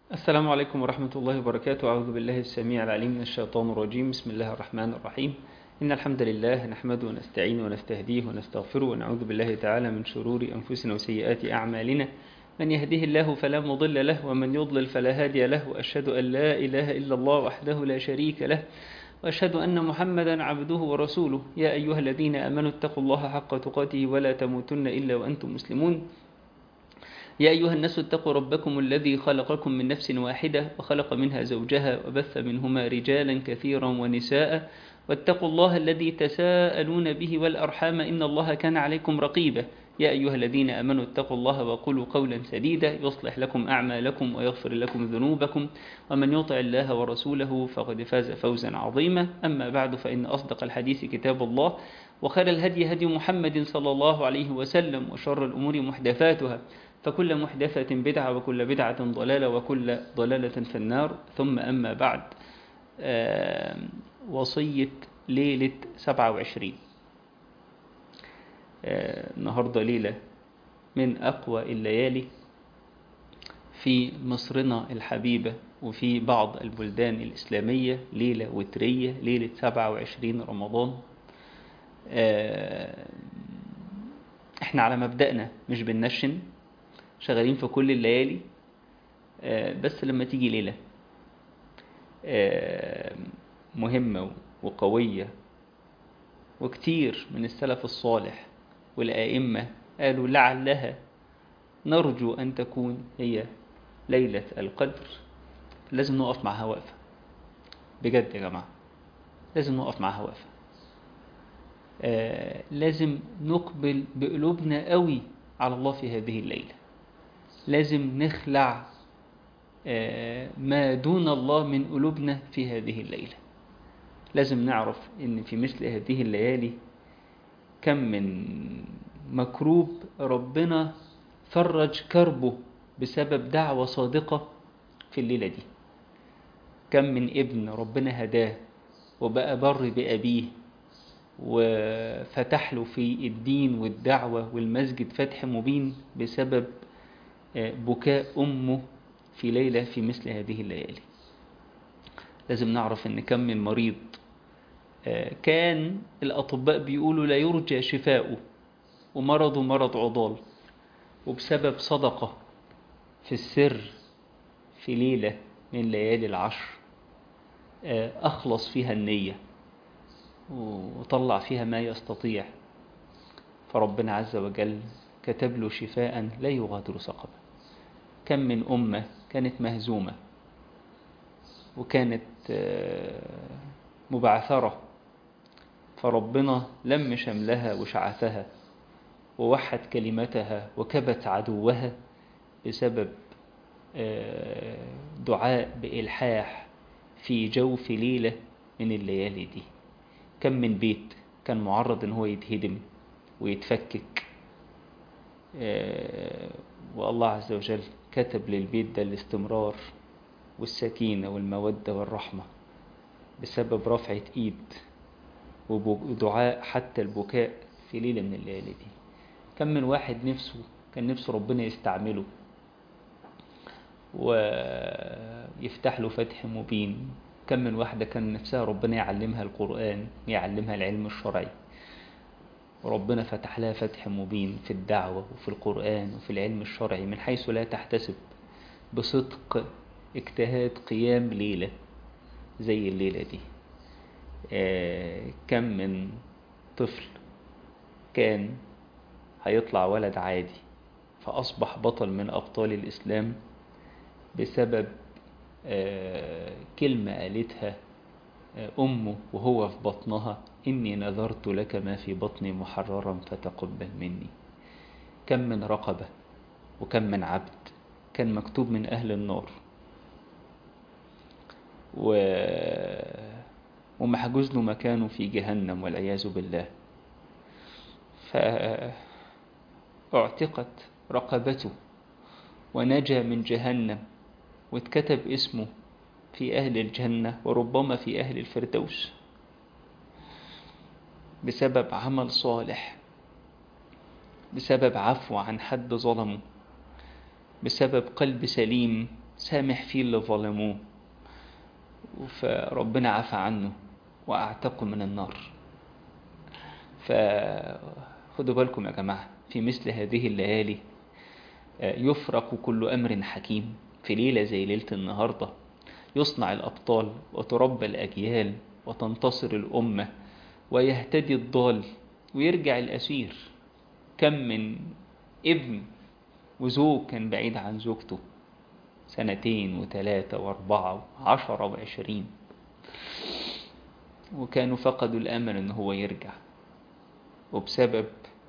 السلام عليكم ورحمة الله وبركاته أعوذ بالله السميع العليم من الشيطان الرجيم بسم الله الرحمن الرحيم إن الحمد لله نحمده ونستعينه ونستهديه ونستغفره ونعوذ بالله تعالى من شرور أنفسنا وسيئات أعمالنا من يهده الله فلا مضل له ومن يضلل فلا هادي له وأشهد أن لا إله إلا الله وحده لا شريك له وأشهد أن محمدا عبده ورسوله يا أيها الذين آمنوا اتقوا الله حق تقاته ولا تموتن إلا وأنتم مسلمون يا أيها الناس اتقوا ربكم الذي خلقكم من نفس واحدة وخلق منها زوجها وبث منهما رجالا كثيرا ونساء واتقوا الله الذي تساءلون به والأرحام إن الله كان عليكم رقيبا يا أيها الذين آمنوا اتقوا الله وقولوا قولا سديدا يصلح لكم أعمالكم ويغفر لكم ذنوبكم ومن يطع الله ورسوله فقد فاز فوزا عظيما أما بعد فإن أصدق الحديث كتاب الله وخير الهدي هدي محمد صلى الله عليه وسلم وشر الأمور محدثاتها فكل محدثة بدعة وكل بدعة ضلالة وكل ضلالة في النار ثم أما بعد وصية ليلة 27 النهاردة ليلة من أقوى الليالي في مصرنا الحبيبة وفي بعض البلدان الإسلامية ليلة وترية ليلة 27 رمضان احنا على مبدأنا مش بننشن شغالين في كل الليالي بس لما تيجي ليلة مهمة وقوية وكتير من السلف الصالح والآئمة قالوا لعلها نرجو أن تكون هي ليلة القدر لازم نقف معها وقفة بجد يا جماعة لازم نقف معها وقفة آه لازم نقبل بقلوبنا قوي على الله في هذه الليلة لازم نخلع آه ما دون الله من قلوبنا في هذه الليلة لازم نعرف ان في مثل هذه الليالي كم من مكروب ربنا فرج كربه بسبب دعوة صادقة في الليلة دي كم من ابن ربنا هداه وبقى بر بأبيه وفتح له في الدين والدعوة والمسجد فتح مبين بسبب بكاء أمه في ليلة في مثل هذه الليالي لازم نعرف ان كم من مريض كان الأطباء بيقولوا لا يرجى شفاؤه ومرضه مرض عضال وبسبب صدقة في السر في ليلة من ليالي العشر أخلص فيها النية وطلع فيها ما يستطيع فربنا عز وجل كتب له شفاء لا يغادر سقما كم من أمة كانت مهزومة وكانت مبعثرة فربنا لم شملها وشعثها ووحد كلمتها وكبت عدوها بسبب دعاء بإلحاح في جوف ليلة من الليالي دي كم من بيت كان معرض ان هو يتهدم ويتفكك والله عز وجل كتب للبيت ده الاستمرار والسكينة والمودة والرحمة بسبب رفعة ايد ودعاء حتى البكاء في ليلة من الليالي دي كم من واحد نفسه كان نفسه ربنا يستعمله ويفتح له فتح مبين كم من واحدة كان نفسها ربنا يعلمها القرآن يعلمها العلم الشرعي وربنا فتح لها فتح مبين في الدعوة وفي القرآن وفي العلم الشرعي من حيث لا تحتسب بصدق اجتهاد قيام ليلة زي الليلة دي آه كم من طفل كان هيطلع ولد عادي فأصبح بطل من أبطال الإسلام بسبب آه كلمة قالتها آه أمه وهو في بطنها إني نذرت لك ما في بطني محررا فتقبل مني كم من رقبة وكم من عبد كان مكتوب من أهل النار و... ومحجوز له مكانه في جهنم والعياذ بالله فاعتقت رقبته ونجا من جهنم واتكتب اسمه في أهل الجنة وربما في أهل الفردوس بسبب عمل صالح بسبب عفو عن حد ظلمه بسبب قلب سليم سامح فيه اللي ظلموه فربنا عفى عنه وأعتقه من النار فخدوا بالكم يا جماعة في مثل هذه الليالي يفرق كل أمر حكيم في ليلة زي ليلة النهاردة يصنع الأبطال وتربى الأجيال وتنتصر الأمة ويهتدي الضال ويرجع الأسير كم من ابن وزوج كان بعيد عن زوجته سنتين وثلاثة واربعة وعشرة وعشرين وكانوا فقدوا الأمل إن هو يرجع وبسبب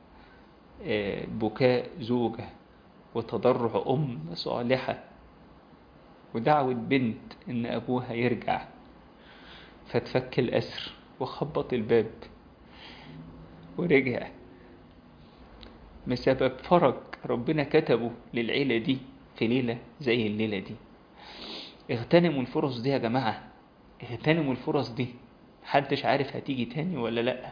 بكاء زوجة وتضرع أم صالحة ودعوة بنت إن أبوها يرجع فتفك الأسر وخبط الباب ورجع بسبب فرج ربنا كتبه للعيلة دي في ليلة زي الليلة دي اغتنموا الفرص دي يا جماعة اغتنموا الفرص دي محدش عارف هتيجي تاني ولا لأ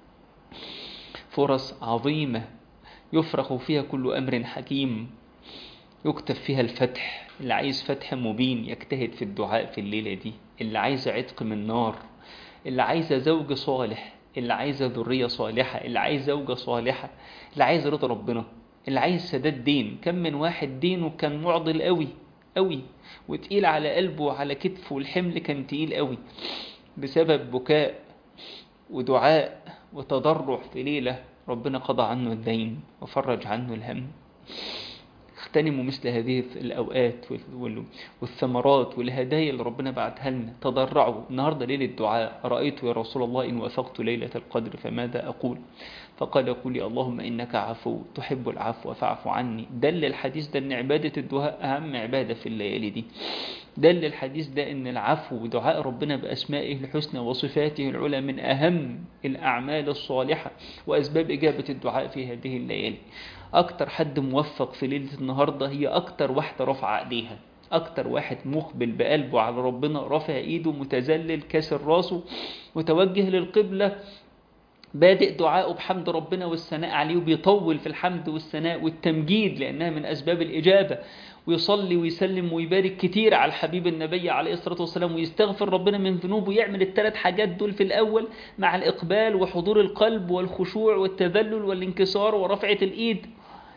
فرص عظيمة يفرخ فيها كل أمر حكيم يكتب فيها الفتح اللي عايز فتح مبين يجتهد في الدعاء في الليلة دي اللي عايز عتق من نار اللي عايزة زوج صالح اللي عايزة ذرية صالحة اللي عايز زوجة صالحة اللي عايز رضا ربنا اللي عايز سداد دين كم من واحد دينه كان معضل قوي قوي وتقيل على قلبه وعلى كتفه والحمل كان تقيل قوي بسبب بكاء ودعاء وتضرع في ليلة ربنا قضى عنه الدين وفرج عنه الهم اغتنموا مثل هذه الأوقات والثمرات والهدايا اللي ربنا بعتها لنا تضرعوا النهاردة ليلة دعاء رأيت يا رسول الله إن وافقت ليلة القدر فماذا أقول فقال قولي اللهم إنك عفو تحب العفو فاعف عني دل الحديث ده أن عبادة الدعاء أهم عبادة في الليالي دي دل الحديث ده أن العفو ودعاء ربنا بأسمائه الحسنى وصفاته العلى من أهم الأعمال الصالحة وأسباب إجابة الدعاء في هذه الليالي أكتر حد موفق في ليلة النهاردة هي أكتر واحدة رفع إيديها أكتر واحد مقبل بقلبه على ربنا رافع إيده متذلل كاسر راسه متوجه للقبلة بادئ دعائه بحمد ربنا والثناء عليه وبيطول في الحمد والثناء والتمجيد لأنها من أسباب الإجابة ويصلي ويسلم ويبارك كتير على الحبيب النبي عليه الصلاة والسلام ويستغفر ربنا من ذنوبه يعمل الثلاث حاجات دول في الأول مع الإقبال وحضور القلب والخشوع والتذلل والانكسار ورفعة الإيد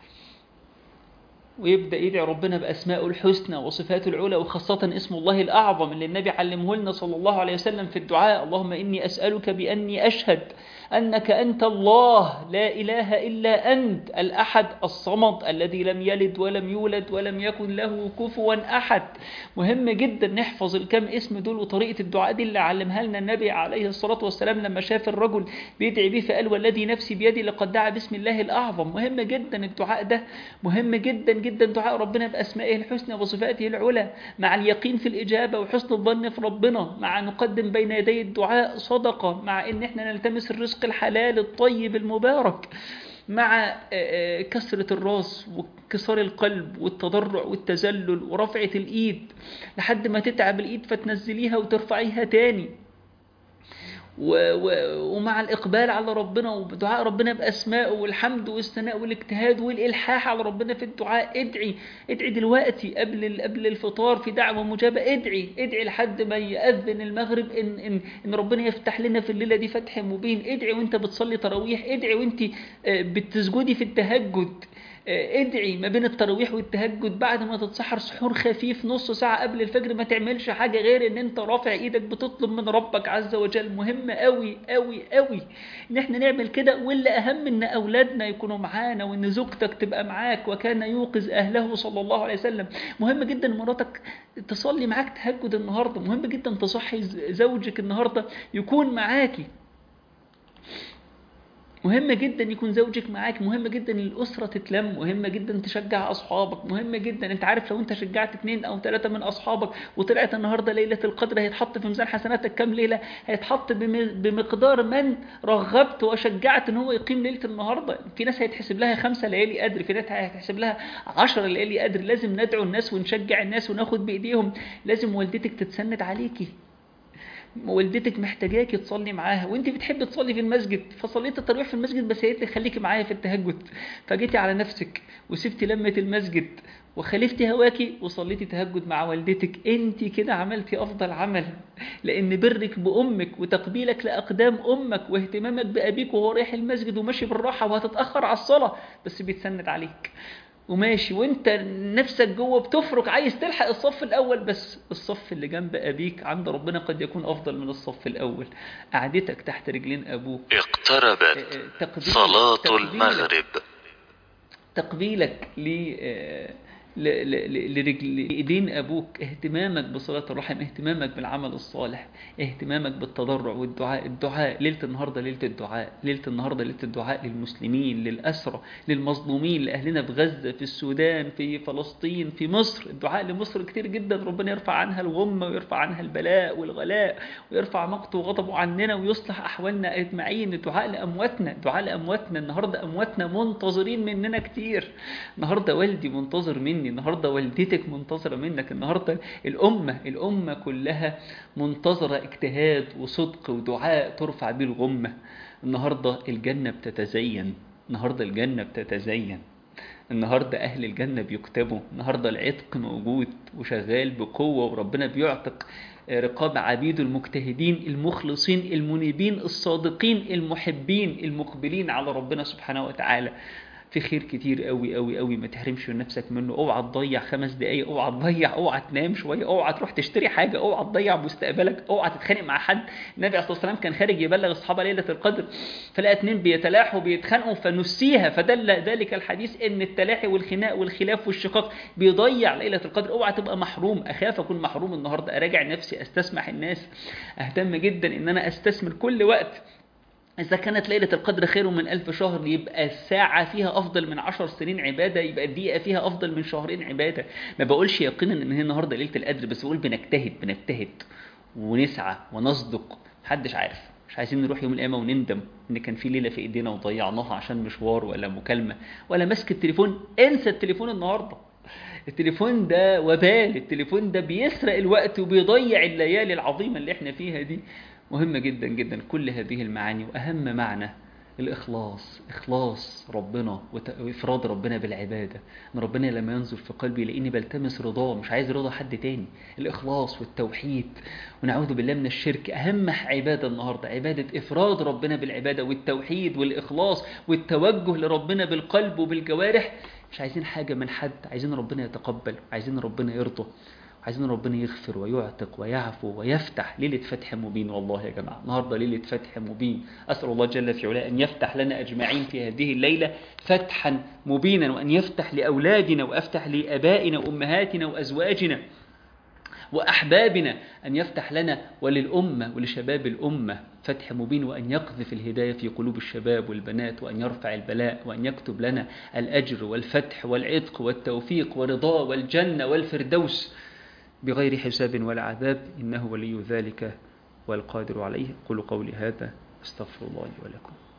ويبدأ يدعي ربنا بأسمائه الحسنى وصفاته العلى وخاصة اسم الله الأعظم اللي النبي علمه لنا صلى الله عليه وسلم في الدعاء اللهم إني أسألك بأني أشهد أنك أنت الله لا إله إلا أنت الأحد الصمد الذي لم يلد ولم يولد ولم يكن له كفوا أحد مهم جدا نحفظ الكم اسم دول وطريقة الدعاء دي اللي علمها لنا النبي عليه الصلاة والسلام لما شاف الرجل بيدعي به فقال والذي نفسي بيدي لقد دعا باسم الله الأعظم مهم جدا الدعاء ده مهم جدا جدا دعاء ربنا بأسمائه الحسنى وصفاته العلى مع اليقين في الإجابة وحسن الظن في ربنا مع نقدم بين يدي الدعاء صدقة مع إن إحنا نلتمس الرزق الحلال الطيب المبارك مع كسرة الراس وكسار القلب والتضرع والتذلل ورفعة الإيد لحد ما تتعب الإيد فتنزليها وترفعيها تاني و و ومع الإقبال على ربنا ودعاء ربنا بأسمائه والحمد والثناء والاجتهاد والإلحاح على ربنا في الدعاء ادعي ادعي دلوقتي قبل قبل الفطار في دعوة مجابة ادعي ادعي لحد ما يأذن المغرب إن, إن, إن ربنا يفتح لنا في الليلة دي فتح مبين ادعي وانت بتصلي تراويح ادعي وانت بتسجدي في التهجد ادعي ما بين التراويح والتهجد بعد ما تتسحر سحور خفيف نص ساعة قبل الفجر ما تعملش حاجة غير ان انت رافع ايدك بتطلب من ربك عز وجل مهم قوي قوي قوي ان احنا نعمل كده واللي اهم ان اولادنا يكونوا معانا وان زوجتك تبقى معاك وكان يوقظ اهله صلى الله عليه وسلم مهم جدا مراتك تصلي معاك تهجد النهاردة مهم جدا تصحي زوجك النهاردة يكون معاكي مهم جدا يكون زوجك معاك مهم جدا الأسرة تتلم مهم جدا تشجع أصحابك مهم جدا أنت عارف لو أنت شجعت اثنين أو ثلاثة من أصحابك وطلعت النهاردة ليلة القدر هيتحط في ميزان حسناتك كام ليلة هيتحط بمقدار من رغبت وشجعت أن هو يقيم ليلة النهاردة في ناس هيتحسب لها خمسة ليالي قدر في ناس هيتحسب لها عشر ليالي قدر لازم ندعو الناس ونشجع الناس وناخد بإيديهم لازم والدتك تتسند عليكي والدتك محتاجاكي تصلي معاها وانت بتحبي تصلي في المسجد فصليت التراويح في المسجد بس قالت لك خليكي معايا في التهجد فجيتي على نفسك وسبتي لمة المسجد وخالفتي هواكي وصليتي تهجد مع والدتك انت كده عملتي افضل عمل لان برك بامك وتقبيلك لاقدام امك واهتمامك بابيك وهو رايح المسجد وماشي بالراحه وهتتاخر على الصلاه بس بيتسند عليك وماشي وانت نفسك جوه بتفرك عايز تلحق الصف الاول بس الصف اللي جنب ابيك عند ربنا قد يكون افضل من الصف الاول قعدتك تحت رجلين ابوك اقتربت تقبيل صلاة تقبيلك- المغرب تقبيلك ل ل- ل- ل- لرجل لايدين ابوك اهتمامك بصلاه الرحم اهتمامك بالعمل الصالح اهتمامك بالتضرع والدعاء الدعاء ليله النهارده ليله الدعاء ليله النهارده ليله الدعاء للمسلمين للاسرى للمظلومين لاهلنا في غزه في السودان في فلسطين في مصر الدعاء لمصر كتير جدا ربنا يرفع عنها الغمه ويرفع عنها البلاء والغلاء ويرفع مقته وغضبه عننا ويصلح احوالنا اجمعين الدعاء لامواتنا الدعاء لامواتنا النهارده امواتنا منتظرين مننا كتير النهارده والدي منتظر مني النهارده والدتك منتظره منك النهارده الامه الامه كلها منتظره اجتهاد وصدق ودعاء ترفع بيه الغمه النهارده الجنه بتتزين النهارده الجنه بتتزين النهارده اهل الجنه بيكتبوا النهارده العتق موجود وشغال بقوه وربنا بيعتق رقاب عبيده المجتهدين المخلصين المنيبين الصادقين المحبين المقبلين على ربنا سبحانه وتعالى في خير كتير قوي قوي قوي ما تحرمش من نفسك منه اوعى تضيع خمس دقايق اوعى تضيع اوعى تنام شويه اوعى تروح تشتري حاجه اوعى تضيع مستقبلك اوعى تتخانق مع حد النبي عليه الصلاه والسلام كان خارج يبلغ اصحابه ليله القدر فلقى اتنين بيتلاحوا بيتخانقوا فنسيها فدل ذلك الحديث ان التلاحي والخناق والخلاف والشقاق بيضيع ليله القدر اوعى تبقى محروم اخاف اكون محروم النهارده اراجع نفسي استسمح الناس اهتم جدا ان انا استثمر كل وقت إذا كانت ليلة القدر خير من ألف شهر يبقى الساعة فيها أفضل من عشر سنين عبادة يبقى الدقيقة فيها أفضل من شهرين عبادة ما بقولش يقينا إن هي النهاردة ليلة القدر بس بقول بنجتهد بنجتهد ونسعى ونصدق محدش عارف مش عايزين نروح يوم القيامة وندم إن كان في ليلة في إيدينا وضيعناها عشان مشوار ولا مكالمة ولا ماسك التليفون انسى التليفون النهاردة التليفون ده وبال التليفون ده بيسرق الوقت وبيضيع الليالي العظيمة اللي احنا فيها دي مهمة جدا جدا كل هذه المعاني وأهم معنى الإخلاص إخلاص ربنا وت- وإفراد ربنا بالعبادة إن ربنا لما ينظر في قلبي يلاقيني بلتمس رضاه مش عايز رضا حد تاني الإخلاص والتوحيد ونعوذ بالله من الشرك أهم عبادة النهاردة عبادة إفراد ربنا بالعبادة والتوحيد والإخلاص والتوجه لربنا بالقلب وبالجوارح مش عايزين حاجة من حد عايزين ربنا يتقبل عايزين ربنا يرضى عايزين ربنا يغفر ويعتق ويعفو ويفتح ليلة فتح مبين والله يا جماعة النهاردة ليلة فتح مبين أسأل الله جل في علاه أن يفتح لنا أجمعين في هذه الليلة فتحا مبينا وأن يفتح لأولادنا وأفتح لأبائنا وأمهاتنا وأزواجنا وأحبابنا أن يفتح لنا وللأمة ولشباب الأمة فتح مبين وأن يقذف الهداية في قلوب الشباب والبنات وأن يرفع البلاء وأن يكتب لنا الأجر والفتح والعتق والتوفيق ورضاه والجنة والفردوس بغير حساب ولا عذاب إنه ولي ذلك والقادر عليه قولوا قولي هذا استغفر الله لي ولكم